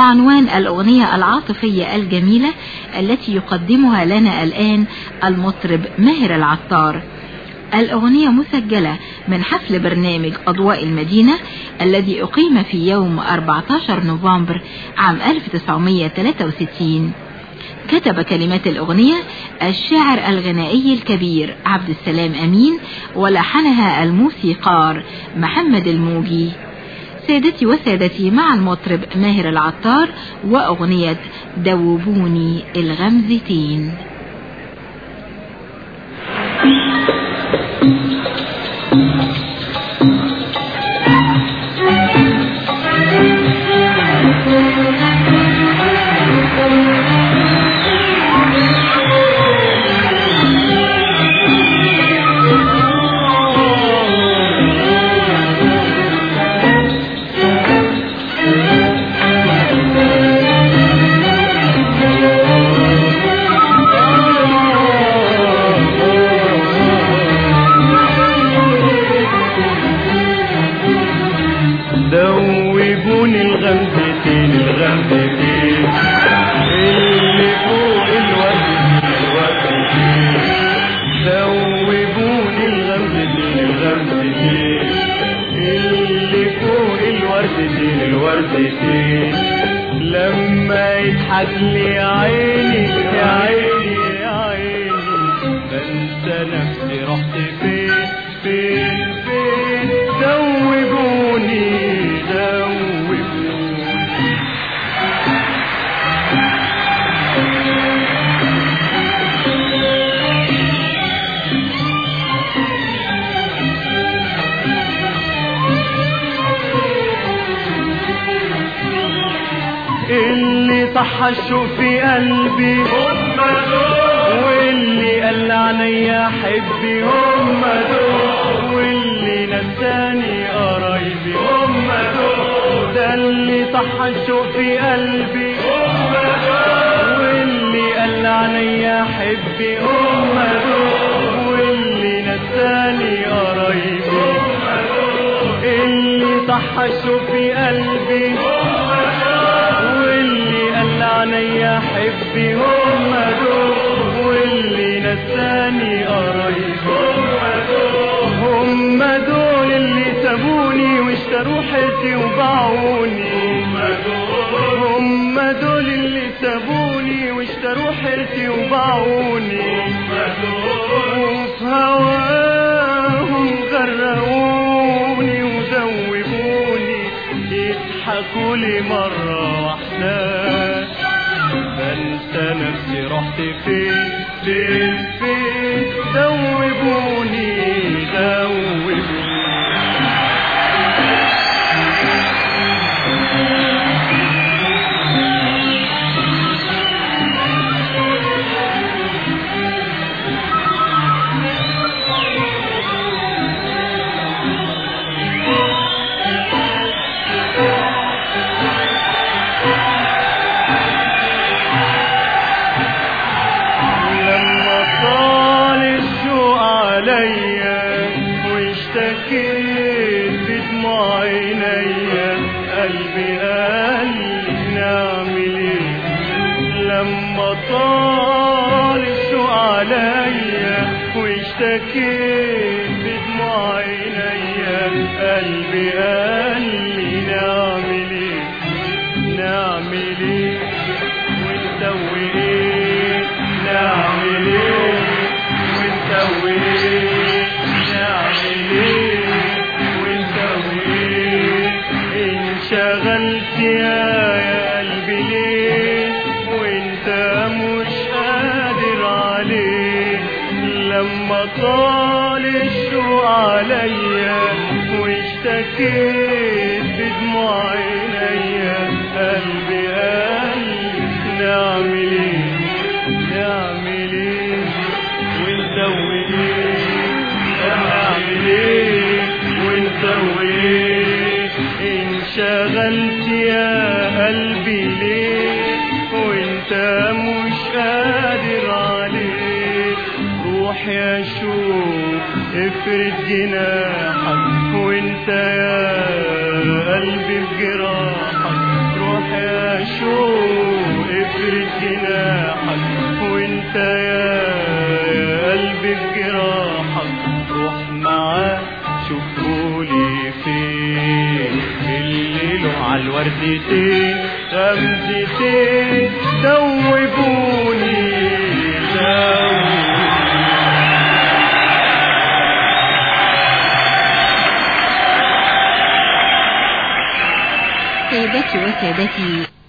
وعنوان الأغنية العاطفية الجميلة التي يقدمها لنا الآن المطرب ماهر العطار الأغنية مسجلة من حفل برنامج أضواء المدينة الذي أقيم في يوم 14 نوفمبر عام 1963 كتب كلمات الأغنية الشاعر الغنائي الكبير عبد السلام أمين ولحنها الموسيقار محمد الموجي سادتي وسادتي مع المطرب ماهر العطار وأغنية دوبوني الغمزتين دوبوني الغمزتين الغمزتين اللي فوق الورد الوردتين دوبوني الغمزتين الغمزتين اللي فوق الوردتين الوردتين لما يضحك لي يا عيني يا عيني يا عيني بنسى نفسي رحت فين فين فين دوبوني دوبوني اللي صح الشوق في قلبي هم دول واللي قال عينيا حبي هم دول واللي نساني قرايبي هم دول ده اللي صح الشوق في قلبي هم دول واللي قال عينيا حبي هم دول واللي نساني قرايبي هم دول اللي صح الشوق في قلبي واللي قال عينيا حبي هم دول واللي نساني قرايبي هم دول اللي سابوني واشتروا حياتي وباعوني هم دول اللي سابوني واشتروا حياتي وباعوني وفي هواهم غرقوني ودوبوني يضحكوا لي مرة واحدة بنسى نفسي رحت فين فين فين دوبوني دوبوني لما طال الشوق عليا واشتكيت بدموع عينيا قلبي قال لي نعمل ايه لما طال الشوق عليا واشتكيت بدموع عينيا قلبي قال لي نعمل ايه نعمل ايه ونسوي ايه نعمل ايه ونسوي ايه نعمل ايه ونسوي ايه انشغلت يا يا قلبي ليه وانت مش قادر عليه لما طال الشوق عليا واشتكيت بدموع عينيا قلبي قال نعمل ايه نعمل ايه ونسوي ايه نعمل ايه ونسوي ايه انشغلت يا قلبي ليه وانت مش قادر عليه روح يا شوق افرد جناحك وانت يا قلبي بجراحك روح روح يا شوق افرد جناحك وانت يا يا قلبي في جراحك روح معاه شوفولي فين اللي له على الوردتين غمزتين دوبوني دوبوني سيداتي وسادتي